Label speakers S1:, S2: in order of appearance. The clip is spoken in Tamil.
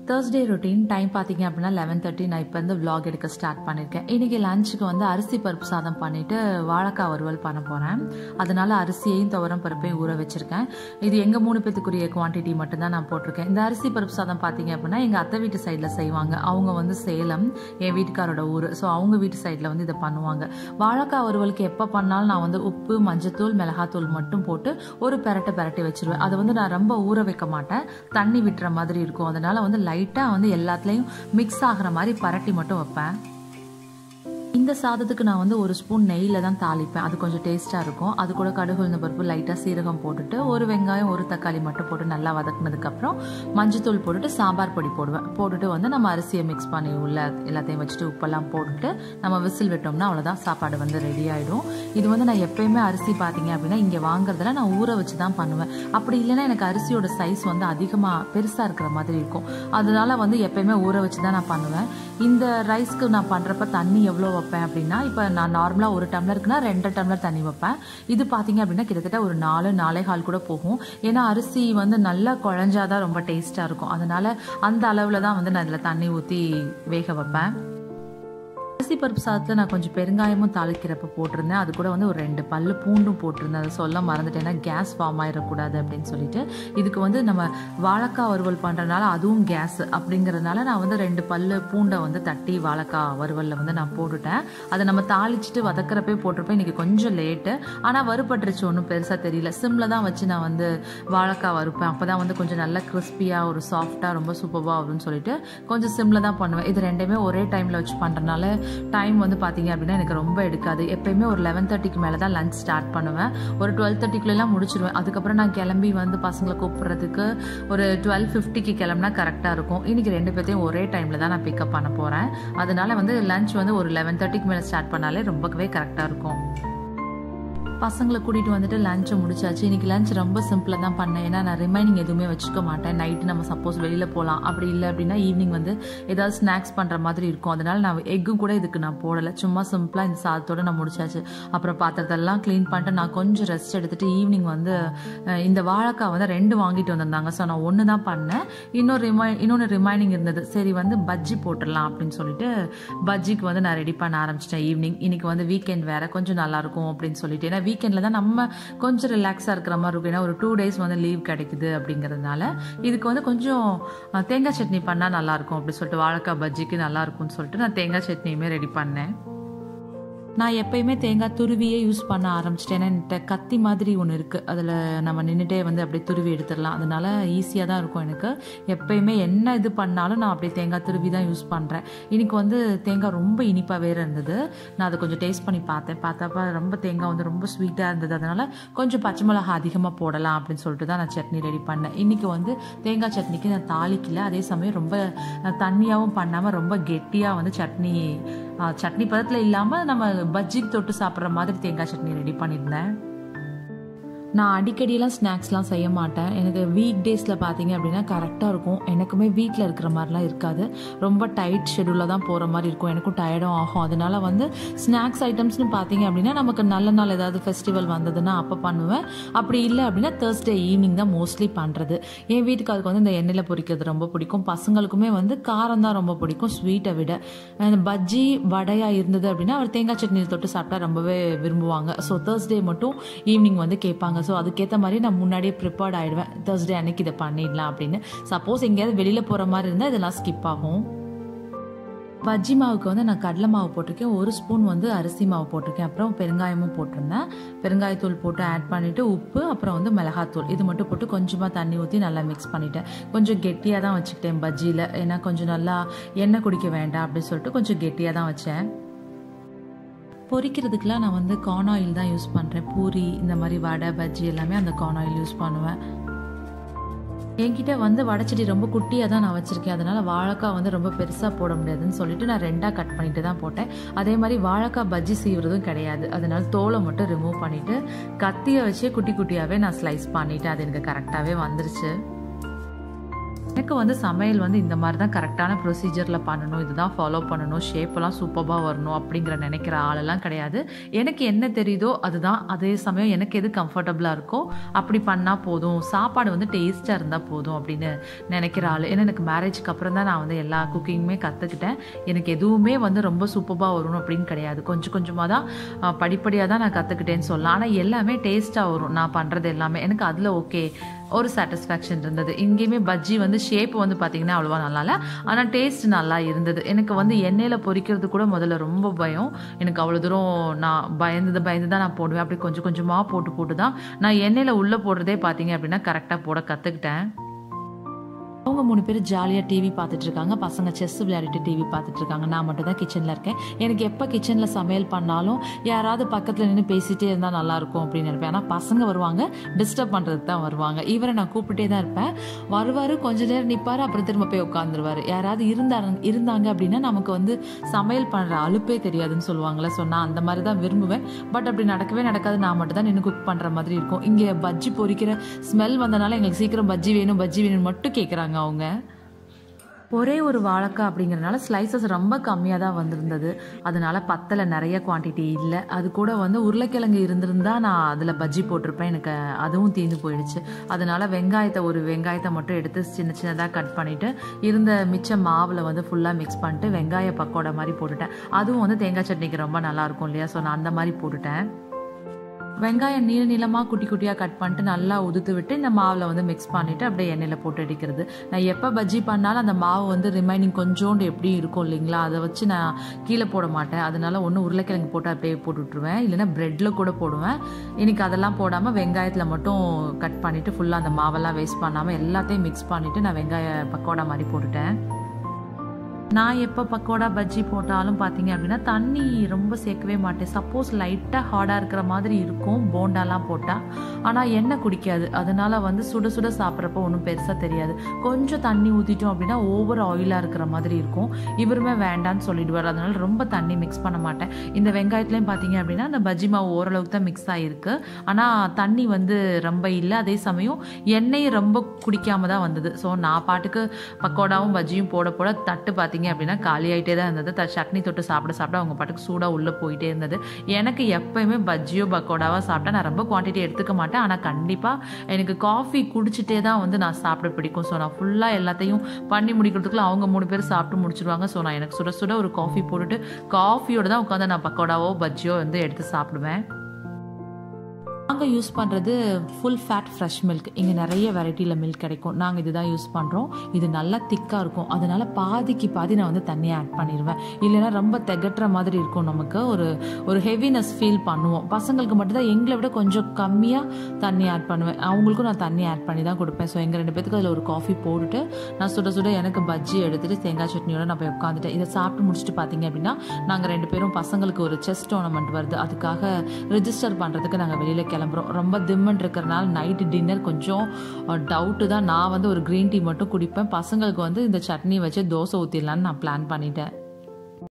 S1: தேர்ஸ்டே ரொட்டீன் டைம் பார்த்தீங்க அப்படின்னா லெவன் தேர்ட்டி நான் இப்போ வந்து vlog எடுக்க ஸ்டார்ட் பண்ணியிருக்கேன் இன்றைக்கி லஞ்சுக்கு வந்து அரிசி பருப்பு சாதம் பண்ணிவிட்டு வாழைக்காய் வறுவல் பண்ண போகிறேன் அதனால அரிசியையும் துவரம் பருப்பையும் ஊற வச்சுருக்கேன் இது எங்கள் மூணு பேத்துக்குரிய குவான்டிட்டி மட்டும்தான் நான் போட்டிருக்கேன் இந்த அரிசி பருப்பு சாதம் பார்த்தீங்க அப்படின்னா எங்கள் அத்தை வீட்டு சைடில் செய்வாங்க அவங்க வந்து சேலம் என் வீட்டுக்காரோட ஊர் ஸோ அவங்க வீட்டு சைடில் வந்து இதை பண்ணுவாங்க வாழைக்காய் வறுவலுக்கு எப்போ பண்ணாலும் நான் வந்து உப்பு மஞ்சத்தூள் மிளகாத்தூள் மட்டும் போட்டு ஒரு பெரட்டை பெரட்டி வச்சிருவேன் அதை வந்து நான் ரொம்ப ஊற வைக்க மாட்டேன் தண்ணி விட்டுற மாதிரி இருக்கும் அதனால வந்து லைட்டாக வந்து எல்லாத்துலேயும் மிக்ஸ் ஆகிற மாதிரி பரட்டி மட்டும் வைப்பேன் இந்த சாதத்துக்கு நான் வந்து ஒரு ஸ்பூன் நெய்யில் தான் தாளிப்பேன் அது கொஞ்சம் டேஸ்ட்டாக இருக்கும் அது கூட கடுகு உளுந்த பருப்பு லைட்டாக சீரகம் போட்டுட்டு ஒரு வெங்காயம் ஒரு தக்காளி மட்டும் போட்டு நல்லா வதக்குனதுக்கப்புறம் மஞ்சத்தூள் போட்டுட்டு சாம்பார் பொடி போடுவேன் போட்டுட்டு வந்து நம்ம அரிசியை மிக்ஸ் பண்ணி உள்ள எல்லாத்தையும் வச்சுட்டு உப்பெல்லாம் போட்டுட்டு நம்ம விசில் விட்டோம்னா அவ்வளோதான் சாப்பாடு வந்து ரெடி ஆகிடும் இது வந்து நான் எப்பயுமே அரிசி பார்த்தீங்க அப்படின்னா இங்கே வாங்குறதுல நான் ஊற வச்சு தான் பண்ணுவேன் அப்படி இல்லைன்னா எனக்கு அரிசியோட சைஸ் வந்து அதிகமாக பெருசாக இருக்கிற மாதிரி இருக்கும் அதனால வந்து எப்பயுமே ஊற வச்சு தான் நான் பண்ணுவேன் இந்த ரைஸ்க்கு நான் பண்ணுறப்ப தண்ணி எவ்வளோ வைப்பேன் அப்படின்னா இப்போ நான் நார்மலாக ஒரு டம்ளருக்குனா ரெண்டு டம்ளர் தண்ணி வைப்பேன் இது பார்த்தீங்க அப்படின்னா கிட்டத்தட்ட ஒரு நாலு நாலே கால் கூட போகும் ஏன்னா அரிசி வந்து நல்லா குழஞ்சாதான் ரொம்ப டேஸ்ட்டாக இருக்கும் அதனால அந்த அளவில் தான் வந்து நான் இதில் தண்ணி ஊற்றி வேக வைப்பேன் அரிசி பருப்பு சாதத்தில் நான் கொஞ்சம் பெருங்காயமும் தாளிக்கிறப்ப போட்டிருந்தேன் அது கூட வந்து ஒரு ரெண்டு பல்லு பூண்டும் போட்டிருந்தேன் அதை சொல்ல மறந்துட்டேன்னா கேஸ் ஃபார்ம் ஆயிடக்கூடாது அப்படின்னு சொல்லிட்டு இதுக்கு வந்து நம்ம வாழைக்காய் வறுவல் பண்ணுறதுனால அதுவும் கேஸ் அப்படிங்கிறதுனால நான் வந்து ரெண்டு பல்லு பூண்டை வந்து தட்டி வாழைக்காய் வறுவலில் வந்து நான் போட்டுட்டேன் அதை நம்ம தாளிச்சிட்டு வதக்கிறப்பே போட்டிருப்பேன் இன்றைக்கி கொஞ்சம் லேட்டு ஆனால் வறுபட்டுருச்சு ஒன்றும் பெருசாக தெரியல சிம்மில் தான் வச்சு நான் வந்து வாழைக்காய் வறுப்பேன் அப்போ தான் வந்து கொஞ்சம் நல்லா கிறிஸ்பியாக ஒரு சாஃப்டாக ரொம்ப சூப்பராக வரும்னு சொல்லிட்டு கொஞ்சம் சிம்மில் தான் பண்ணுவேன் இது ரெண்டுமே ஒரே டைமில் வச்சு பண்ணுறதுனால டைம் வந்து பார்த்தீங்க அப்படின்னா எனக்கு ரொம்ப எடுக்காது எப்பயுமே ஒரு லெவன் தேர்ட்டிக்கு மேலே தான் லஞ்ச் ஸ்டார்ட் பண்ணுவேன் ஒரு டுவெல் தேர்ட்டிக்குள்ளெல்லாம் முடிச்சிருவேன் அதுக்கப்புறம் நான் கிளம்பி வந்து பசங்களை கூப்பிட்றதுக்கு ஒரு டுவெல் ஃபிஃப்டிக்கு கிளம்புனா கரெக்டாக இருக்கும் இன்றைக்கி ரெண்டு பேர்த்தையும் ஒரே டைமில் தான் நான் பிக்கப் பண்ண போகிறேன் அதனால வந்து லஞ்ச் வந்து ஒரு லெவன் தேர்ட்டிக்கு மேலே ஸ்டார்ட் பண்ணாலே ரொம்பவே கரெக்டாக இருக்கும் பசங்களை கூட்டிகிட்டு வந்துட்டு லஞ்சை முடிச்சாச்சு இன்றைக்கி லஞ்ச் ரொம்ப சிம்பிளாக தான் பண்ணேன் ஏன்னா நான் ரிமைனிங் எதுவுமே வச்சுக்க மாட்டேன் நைட்டு நம்ம சப்போஸ் வெளியில் போகலாம் அப்படி இல்லை அப்படின்னா ஈவினிங் வந்து ஏதாவது ஸ்நாக்ஸ் பண்ணுற மாதிரி இருக்கும் அதனால் நான் எக்கும் கூட இதுக்கு நான் போடலை சும்மா சிம்பிளாக இந்த சாதத்தோடு நான் முடிச்சாச்சு அப்புறம் பாத்திரத்தெல்லாம் க்ளீன் பண்ணிட்டு நான் கொஞ்சம் ரெஸ்ட் எடுத்துகிட்டு ஈவினிங் வந்து அஹ், இந்த வாழைக்காய் வந்து ரெண்டு வாங்கிட்டு வந்திருந்தாங்க ஸோ நான் ஒன்று தான் பண்ணேன் இன்னொரு ரிமை இன்னொன்று ரிமைனிங் இருந்தது சரி வந்து பஜ்ஜி போட்டுடலாம் அப்படின்னு சொல்லிட்டு பஜ்ஜிக்கு வந்து நான் ரெடி பண்ண ஆரம்பிச்சிட்டேன் ஈவினிங் இன்னைக்கு வந்து வீக்கெண்ட் வேற கொஞ்சம் நல்லா இருக்கும் அப்படின்னு சொல்லிட்டு ஏன்னா வீக்கெண்டில் தான் நம்ம கொஞ்சம் ரிலாக்ஸாக இருக்கிற மாதிரி இருக்கும் ஏன்னா ஒரு டூ டேஸ் வந்து லீவ் கிடைக்குது அப்படிங்கிறதுனால இதுக்கு வந்து கொஞ்சம் அஹ், தேங்காய் சட்னி பண்ணால் நல்லாயிருக்கும் அப்படி சொல்லிட்டு வாழைக்காய் பஜ்ஜிக்கு நல்லா இருக்கும்னு சொல்லிட்டு நான் தேங்காய் சட்னியுமே ரெடி பண்ணேன் நான் எப்பயுமே தேங்காய் துருவியே யூஸ் பண்ண ஆரம்பிச்சிட்டேன் ஏன்னா என்கிட்ட கத்தி மாதிரி ஒன்று இருக்குது அதில் நம்ம நின்றுட்டே வந்து அப்படியே துருவி எடுத்துடலாம் அதனால ஈஸியாக தான் இருக்கும் எனக்கு எப்பயுமே என்ன இது பண்ணாலும் நான் அப்படியே தேங்காய் துருவி தான் யூஸ் பண்ணுறேன் இன்னைக்கு வந்து தேங்காய் ரொம்ப இனிப்பாக வேறு இருந்தது நான் அதை கொஞ்சம் டேஸ்ட் பண்ணி பார்த்தேன் பார்த்தப்ப ரொம்ப தேங்காய் வந்து ரொம்ப ஸ்வீட்டாக இருந்தது அதனால கொஞ்சம் பச்சை மிளகா அதிகமாக போடலாம் அப்படின்னு சொல்லிட்டு தான் நான் சட்னி ரெடி பண்ணேன் இன்னைக்கு வந்து தேங்காய் சட்னிக்கு நான் தாளிக்கல அதே சமயம் ரொம்ப அஹ், தண்ணியாகவும் பண்ணாமல் ரொம்ப கெட்டியாக வந்து சட்னி அஹ், சட்னி பதத்தில் இல்லாமல் நம்ம பஜ்ஜிக்கு தொட்டு சாப்பிட்ற மாதிரி தேங்காய் சட்னி ரெடி பண்ணியிருந்தேன் நான் அடிக்கடியெல்லாம் ஸ்நாக்ஸ்லாம் செய்ய மாட்டேன் எனக்கு வீக் டேஸில் பார்த்தீங்க அப்படின்னா கரெக்டாக இருக்கும் எனக்குமே வீட்டில் இருக்கிற மாதிரிலாம் இருக்காது ரொம்ப டைட் ஷெடியூலில் தான் போகிற மாதிரி இருக்கும் எனக்கும் டயர்டும் ஆகும் அதனால வந்து ஸ்நாக்ஸ் ஐட்டம்ஸ்னு பார்த்தீங்க அப்படின்னா நமக்கு நல்ல நாள் ஏதாவது ஃபெஸ்டிவல் வந்ததுன்னா அப்போ பண்ணுவேன் அப்படி இல்லை அப்படின்னா தேர்ஸ்டே ஈவினிங் தான் மோஸ்ட்லி பண்ணுறது என் வீட்டுக்காருக்கு வந்து இந்த எண்ணெயில் பொரிக்கிறது ரொம்ப பிடிக்கும் பசங்களுக்குமே வந்து காரம் தான் ரொம்ப பிடிக்கும் ஸ்வீட்டை விட அந்த பஜ்ஜி வடையாக இருந்தது அப்படின்னா அவர் தேங்காய் சட்னியில் தொட்டு சாப்பிட்டா ரொம்பவே விரும்புவாங்க ஸோ தேர்ஸ்டே மட்டும் ஈவினிங் வந்து கேட்பாங்க ஸோ அதுக்கேற்ற மாதிரி நான் முன்னாடியே ப்ரிப்பேர்ட் ஆகிடுவேன் தேர்ஸ்டே அன்னைக்கு இதை பண்ணிடலாம் அப்படின்னு சப்போஸ் எங்கேயாவது வெளியில் போகிற மாதிரி இருந்தால் இதெல்லாம் ஸ்கிப் ஆகும் பஜ்ஜி மாவுக்கு வந்து நான் கடலை மாவு போட்டிருக்கேன் ஒரு ஸ்பூன் வந்து அரிசி மாவு போட்டிருக்கேன் அப்புறம் பெருங்காயமும் போட்டிருந்தேன் பெருங்காயத்தூள் போட்டு ஆட் பண்ணிவிட்டு உப்பு அப்புறம் வந்து மிளகாத்தூள் இது மட்டும் போட்டு கொஞ்சமாக தண்ணி ஊற்றி நல்லா மிக்ஸ் பண்ணிட்டேன் கொஞ்சம் கெட்டியாக தான் வச்சுக்கிட்டேன் பஜ்ஜியில் ஏன்னா கொஞ்சம் நல்லா எண்ணெய் குடிக்க வேண்டாம் அப்படின்னு சொல்லிட்டு கொஞ்சம் கெட்டியாக தான் வச்சேன் பொரிக்கிறதுக்கெலாம் நான் வந்து கார்ன் ஆயில் தான் யூஸ் பண்ணுறேன் பூரி இந்த மாதிரி வடை பஜ்ஜி எல்லாமே அந்த கார்ன் ஆயில் யூஸ் பண்ணுவேன் என்கிட்ட வந்து வடைச்சட்டி ரொம்ப குட்டியாக தான் நான் வச்சுருக்கேன் அதனால் வாழைக்காய் வந்து ரொம்ப பெருசாக போட முடியாதுன்னு சொல்லிட்டு நான் ரெண்டாக கட் பண்ணிட்டு தான் போட்டேன் அதே மாதிரி வாழைக்காய் பஜ்ஜி செய்வதும் கிடையாது அதனால தோலை மட்டும் ரிமூவ் பண்ணிவிட்டு கத்தியை வச்சே குட்டி குட்டியாகவே நான் ஸ்லைஸ் பண்ணிவிட்டேன் அது எனக்கு கரெக்டாகவே வந்துருச்சு எனக்கு வந்து சமையல் வந்து இந்த மாதிரி தான் கரெக்டான ப்ரொசீஜரில் பண்ணணும் இதுதான் ஃபாலோ பண்ணணும் ஷேப்பெல்லாம் சூப்பராக வரணும் அப்படிங்கிற நினைக்கிற ஆளெல்லாம் கிடையாது எனக்கு என்ன தெரியுதோ அதுதான் அதே சமயம் எனக்கு எது கம்ஃபர்டபுளாக இருக்கோ அப்படி பண்ணால் போதும் சாப்பாடு வந்து டேஸ்ட்டாக இருந்தால் போதும் அப்படின்னு நினைக்கிற ஆள் ஏன்னா எனக்கு மேரேஜ்க்கு அப்புறம் தான் நான் வந்து எல்லா குக்கிங்குமே கற்றுக்கிட்டேன் எனக்கு எதுவுமே வந்து ரொம்ப சூப்பராக வரணும் அப்படின்னு கிடையாது கொஞ்சம் கொஞ்சமாக தான் படிப்படியாக தான் நான் கற்றுக்கிட்டேன்னு சொல்லலாம் ஆனால் எல்லாமே டேஸ்ட்டாக வரும் நான் பண்ணுறது எல்லாமே எனக்கு அதில் ஓகே ஒரு சாட்டிஸ்ஃபேக்ஷன் இருந்தது இங்கேயுமே பஜ்ஜி வந்து ஷேப் வந்து பார்த்திங்கன்னா அவ்வளோவா நல்லா இல்லை ஆனால் டேஸ்ட் நல்லா இருந்தது எனக்கு வந்து எண்ணெயில் பொரிக்கிறது கூட முதல்ல ரொம்ப பயம் எனக்கு அவ்வளோ தூரம் நான் பயந்தது பயந்து தான் நான் போடுவேன் அப்படி கொஞ்சம் கொஞ்சமாக போட்டு போட்டு தான் நான் எண்ணெயில் உள்ளே போடுறதே பார்த்தீங்க அப்படின்னா கரெக்டாக போட கற்றுக்கிட்டேன் அவங்க மூணு பேர் ஜாலியாக டிவி பார்த்துட்டு இருக்காங்க பசங்க செஸ் விளையாடிட்டு டிவி பார்த்துட்டு இருக்காங்க நான் மட்டும் தான் கிச்சனில் இருக்கேன் எனக்கு எப்போ கிச்சனில் சமையல் பண்ணாலும் யாராவது பக்கத்தில் நின்று பேசிகிட்டே இருந்தால் நல்லாயிருக்கும் அப்படின்னு நினைப்பேன் ஆனால் பசங்க வருவாங்க டிஸ்டர்ப் பண்ணுறதுக்கு தான் வருவாங்க இவரை நான் கூப்பிட்டே தான் இருப்பேன் வருவார் கொஞ்ச நேரம் நிற்பார் அப்புறம் திரும்ப போய் உட்காந்துருவார் யாராவது இருந்தாங்க இருந்தாங்க அப்படின்னா நமக்கு வந்து சமையல் பண்ணுற அலுப்பே தெரியாதுன்னு சொல்லுவாங்களே ஸோ நான் அந்த மாதிரி தான் விரும்புவேன் பட் அப்படி நடக்கவே நடக்காது நான் மட்டும் தான் நின்று குக் பண்ணுற மாதிரி இருக்கும் இங்கே பஜ்ஜி பொரிக்கிற ஸ்மெல் வந்தனால எங்களுக்கு சீக்கிரம் பஜ்ஜி வேணும் பஜ்ஜி வேணும்னு மட்டும் கேட்குறாங்க அவங்க ஒரே ஒரு வாழைக்காய் அப்படிங்கிறனால ஸ்லைசஸ் ரொம்ப கம்மியாக தான் வந்திருந்தது அதனால பத்தலை நிறைய குவான்டிட்டி இல்லை அது கூட வந்து உருளைக்கிழங்கு இருந்திருந்தா நான் அதில் பஜ்ஜி போட்டிருப்பேன் எனக்கு அதுவும் தீர்ந்து போயிடுச்சு அதனால வெங்காயத்தை ஒரு வெங்காயத்தை மட்டும் எடுத்து சின்ன சின்னதாக கட் பண்ணிவிட்டு இருந்த மிச்ச மாவில் வந்து ஃபுல்லாக மிக்ஸ் பண்ணிட்டு வெங்காய பக்கோடா மாதிரி போட்டுட்டேன் அதுவும் வந்து தேங்காய் சட்னிக்கு ரொம்ப நல்லாயிருக்கும் இல்லையா ஸோ நான் அந்த மாதிரி போட்டுட்டேன் வெங்காயம் நீள நீளமாக குட்டி குட்டியாக கட் பண்ணிட்டு நல்லா உதுத்து விட்டு இந்த மாவில் வந்து மிக்ஸ் பண்ணிவிட்டு அப்படியே எண்ணெயில் போட்டு அடிக்கிறது நான் எப்போ பஜ்ஜி பண்ணாலும் அந்த மாவு வந்து ரிமைனிங் கொஞ்சோண்டு எப்படி இருக்கும் இல்லைங்களா அதை வச்சு நான் கீழே போட மாட்டேன் அதனால ஒன்று உருளைக்கிழங்கு போட்டு அப்படியே போட்டு விட்ருவேன் இல்லைன்னா ப்ரெட்டில் கூட போடுவேன் இன்னைக்கு அதெல்லாம் போடாமல் வெங்காயத்தில் மட்டும் கட் பண்ணிவிட்டு ஃபுல்லாக அந்த மாவெல்லாம் வேஸ்ட் பண்ணாமல் எல்லாத்தையும் மிக்ஸ் பண்ணிவிட்டு நான் வெங்காய பக்கோடா மாதிரி போட்டுட்டேன் நான் எப்போ பக்கோடா பஜ்ஜி போட்டாலும் பார்த்தீங்க அப்படின்னா தண்ணி ரொம்ப சேர்க்கவே மாட்டேன் சப்போஸ் லைட்டாக ஹார்டாக இருக்கிற மாதிரி இருக்கும் போண்டாலாம் போட்டால் ஆனால் எண்ணெய் குடிக்காது அதனால வந்து சுட சுட சாப்பிட்றப்ப ஒன்றும் பெருசாக தெரியாது கொஞ்சம் தண்ணி ஊற்றிட்டோம் அப்படின்னா ஓவர் ஆயிலாக இருக்கிற மாதிரி இருக்கும் இவருமே வேண்டான்னு சொல்லிடுவார் அதனால ரொம்ப தண்ணி மிக்ஸ் பண்ண மாட்டேன் இந்த வெங்காயத்துலேயும் பார்த்தீங்க அப்படின்னா அந்த பஜ்ஜி மாவு ஓரளவுக்கு தான் மிக்ஸ் ஆகிருக்கு ஆனால் தண்ணி வந்து ரொம்ப இல்லை அதே சமயம் எண்ணெய் ரொம்ப குடிக்காம தான் வந்தது ஸோ நான் பாட்டுக்கு பக்கோடாவும் பஜ்ஜியும் போட போட தட்டு பார்த்தீங்க பார்த்தீங்க அப்படின்னா காலி ஆகிட்டே தான் இருந்தது த சட்னி தொட்டு சாப்பிட சாப்பிட அவங்க பாட்டுக்கு சூடாக உள்ளே போயிட்டே இருந்தது எனக்கு எப்பயுமே பஜ்ஜியோ பக்கோடாவோ சாப்பிட்டா நான் ரொம்ப குவான்டிட்டி எடுத்துக்க மாட்டேன் ஆனால் கண்டிப்பாக எனக்கு காஃபி குடிச்சிட்டே தான் வந்து நான் சாப்பிட பிடிக்கும் ஸோ நான் ஃபுல்லாக எல்லாத்தையும் பண்ணி முடிக்கிறதுக்குள்ள அவங்க மூணு பேர் சாப்பிட்டு முடிச்சிருவாங்க ஸோ நான் எனக்கு சுட சுட ஒரு காஃபி போட்டுட்டு காஃபியோட தான் உட்காந்து நான் பக்கோடாவோ பஜ்ஜியோ வந்து எடுத்து சாப்பிடுவேன் நாங்கள் யூஸ் பண்ணுறது ஃபுல் ஃபேட் ஃப்ரெஷ் மில்க் இங்கே நிறைய வெரைட்டியில் மில்க் கிடைக்கும் நாங்கள் இதுதான் யூஸ் பண்ணுறோம் இது நல்லா திக்காக இருக்கும் அதனால் பாதிக்கு பாதி நான் வந்து தண்ணியை ஆட் பண்ணிடுவேன் இல்லைன்னா ரொம்ப திகட்டுற மாதிரி இருக்கும் நமக்கு ஒரு ஒரு ஹெவினஸ் ஃபீல் பண்ணுவோம் பசங்களுக்கு மட்டும்தான் எங்களை விட கொஞ்சம் கம்மியாக தண்ணி ஆட் பண்ணுவேன் அவங்களுக்கும் நான் தண்ணி ஆட் பண்ணி தான் கொடுப்பேன் ஸோ எங்கள் ரெண்டு பேத்துக்கு அதில் ஒரு காஃபி போட்டுட்டு நான் சுட சுட எனக்கு பஜ்ஜி எடுத்துகிட்டு தேங்காய் சட்னியோட நான் போய் உட்காந்துட்டேன் இதை சாப்பிட்டு முடிச்சுட்டு பார்த்தீங்க அப்படின்னா நாங்கள் ரெண்டு பேரும் பசங்களுக்கு ஒரு செஸ் டோர்னமெண்ட் வருது அதுக்காக ரிஜிஸ்டர் பண்ணுறதுக்கு நாங்கள் வெளியில் கிளம்புறோம் ரொம்ப திம்மன் இருக்கிறனால நைட்டு டின்னர் கொஞ்சம் டவுட்டு தான் நான் வந்து ஒரு க்ரீன் டீ மட்டும் குடிப்பேன் பசங்களுக்கு வந்து இந்த சட்னி வச்சு தோசை ஊற்றிடலான்னு நான் பிளான் பண்ணிட்டேன்